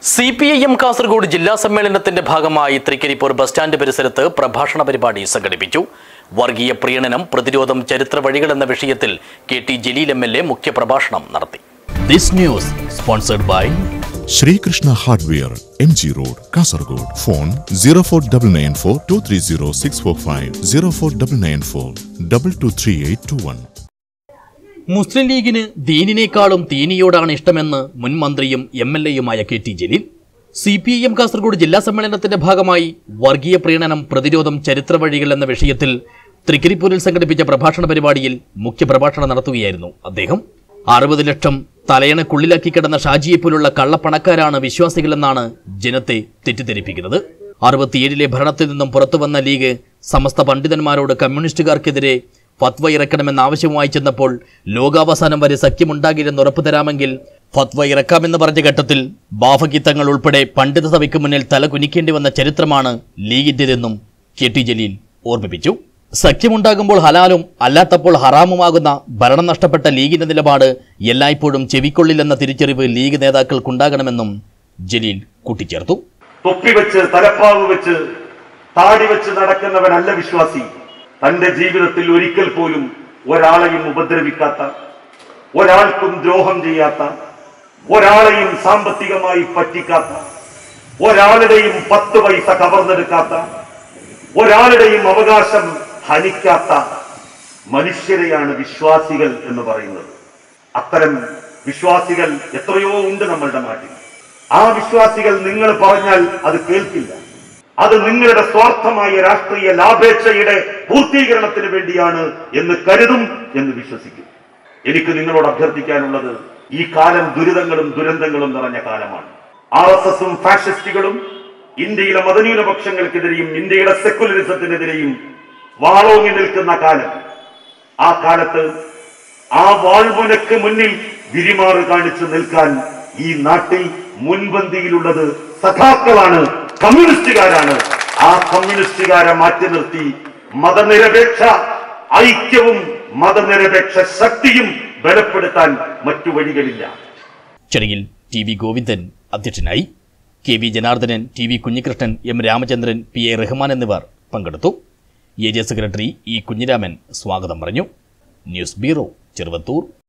C P I M Kasaragod ജില്ലാ സമ്മേളനത്തിന്റെ ഭാഗമായി തൃക്കരിപ്പൂർ ബസ് സ്റ്റാൻഡ് പരിസരത്ത് പ്രഭാഷണ പരിപാടി സംഘടിപ്പിച്ചു വർഗീയ പ്രീണനം പ്രതിരോധം ചരിത്ര വഴികൾ എന്ന വിഷയത്തിൽ K T Jaleel M L A മുഖ്യപ്രഭാഷണം നടത്തി this news sponsored by Sreekrishna hardware M G road Kasaragod phone zero four double nine four two three zero six four five zero four double nine four double two three eight two one മുസ്ലിം ലീഗിന് ദീനിനേക്കാളും തീനിയോടാണ് ഇഷ്ടമെന്ന് മുൻ മന്ത്രിയും M L എയുമായ K T Jaleel C P I M Kasaragod ജില്ലാ സമ്മേളനത്തിന്റെ ഭാഗമായി വർഗീയ പ്രീണനം പ്രതിരോധം ചരിത്ര വഴികൾ എന്ന വിഷയത്തിൽ തൃക്കരിപ്പൂരിൽ സംഘടിപ്പിച്ച പ്രഭാഷണ പരിപാടിയിൽ മുഖ്യപ്രഭാഷണം നടത്തുകയായിരുന്നു അദ്ദേഹം അറുപത് ലക്ഷം തലയണക്കുള്ളിലാക്കി കിടന്ന ഷാജിയെപ്പോലുള്ള കള്ളപ്പണക്കാരാണ് വിശ്വാസികളെന്നാണ് ജനത്തെ തെറ്റിദ്ധരിപ്പിക്കുന്നത് അറുപത്തിയേഴിലെ ഭരണത്തിൽ നിന്നും പുറത്തുവന്ന ലീഗ് സമസ്ത പണ്ഡിതന്മാരോട് കമ്മ്യൂണിസ്റ്റുകാർക്കെതിരെ ഫത്വ ഇറക്കണമെന്ന ആവശ്യവുമായി ചെന്നപ്പോൾ ലോകാവസാനം വരെ സഖ്യമുണ്ടാകില്ലെന്ന് ഉറപ്പു തരാമെങ്കിൽ ഫത്വ ഇറക്കാമെന്ന് പറഞ്ഞ ഘട്ടത്തിൽ ബാഫഗീത്തങ്ങൾ ഉൾപ്പെടെ പണ്ഡിത സഭയ്ക്ക് മുന്നിൽ തല കുനിക്കേണ്ടി വന്ന ചരിത്രമാണ് ലീഗിൻ്റെതെന്നും കെ ടി ജലീൽ ഓർമ്മിപ്പിച്ചു സഖ്യമുണ്ടാകുമ്പോൾ ഹലാലും അല്ലാത്തപ്പോൾ ഹറാമുമാകുന്ന ഭരണം നഷ്ടപ്പെട്ട ലീഗിന്റെ നിലപാട് എല്ലായ്പ്പോഴും ചെവിക്കൊള്ളില്ലെന്ന തിരിച്ചറിവ് ലീഗ് നേതാക്കൾക്കുണ്ടാകണമെന്നും ജലീൽ കൂട്ടിച്ചേർത്തു തൊപ്പി വെച്ച് തലപ്പാവ് വെച്ച് താടി വെച്ച് നടക്കുന്നവനല്ല വിശ്വാസി തന്റെ ജീവിതത്തിൽ ഒരിക്കൽ പോലും ഒരാളെയും ഉപദ്രവിക്കാത്ത ഒരാൾക്കും ദ്രോഹം ചെയ്യാത്ത ഒരാളെയും സാമ്പത്തികമായി പറ്റിക്കാത്ത ഒരാളുടെയും പത്ത് പൈസ കവർന്നെടുക്കാത്ത ഒരാളുടെയും അവകാശം ഹനിക്കാത്ത മനുഷ്യരെയാണ് വിശ്വാസികൾ എന്ന് പറയുന്നത് അത്തരം വിശ്വാസികൾ എത്രയോ ഉണ്ട് നമ്മളുടെ നാട്ടിൽ ആ വിശ്വാസികൾ നിങ്ങൾ പറഞ്ഞാൽ അത് കേൾക്കില്ല അത് നിങ്ങളുടെ സ്വാർത്ഥമായ രാഷ്ട്രീയ ലാഭേച്ഛയുടെ പൂർത്തീകരണത്തിന് വേണ്ടിയാണ് എന്ന് കരുതും എന്ന് വിശ്വസിക്കും എനിക്ക് നിങ്ങളോട് അഭ്യർത്ഥിക്കാനുള്ളത് ഈ കാലം ദുരിതങ്ങളും ദുരന്തങ്ങളും നിറഞ്ഞ കാലമാണ് ആർ എസ് എസും ഫാഷിസ്റ്റുകളും ഇന്ത്യയിലെ മതന്യൂനപക്ഷങ്ങൾക്കെതിരെയും ഇന്ത്യയുടെ സെക്കുലറിസത്തിനെതിരെയും വാളോങ്ങി നിൽക്കുന്ന കാലം ആ കാലത്ത് ആ വാൾമുനക്ക് മുന്നിൽ വിരിമാറ് കാണിച്ചു നിൽക്കാൻ ഈ നാട്ടിൽ മുൻപന്തിയിലുള്ളത് സഖാക്കളാണ് കമ്മ്യൂണിസ്റ്റുകാരാണ് ആ കമ്മ്യൂണിസ്റ്റുകാരെ മാറ്റി നിർത്തി മതനിരപേക്ഷ ഐക്യവും മതനിരപേക്ഷ ശക്തിയും ബലപ്പെടുത്താൻ മറ്റു വഴികളില്ല ചടങ്ങിൽ ടി വി ഗോവിന്ദൻ അധ്യക്ഷനായി K V Janardhanan T V Kunhikrishnan M Ramachandran P A Rahman എന്നിവർ പങ്കെടുത്തു ഏരിയ സെക്രട്ടറി ഇ കുഞ്ഞിരാമൻ സ്വാഗതം പറഞ്ഞു ന്യൂസ് ബ്യൂറോ ചെറുവത്തൂർ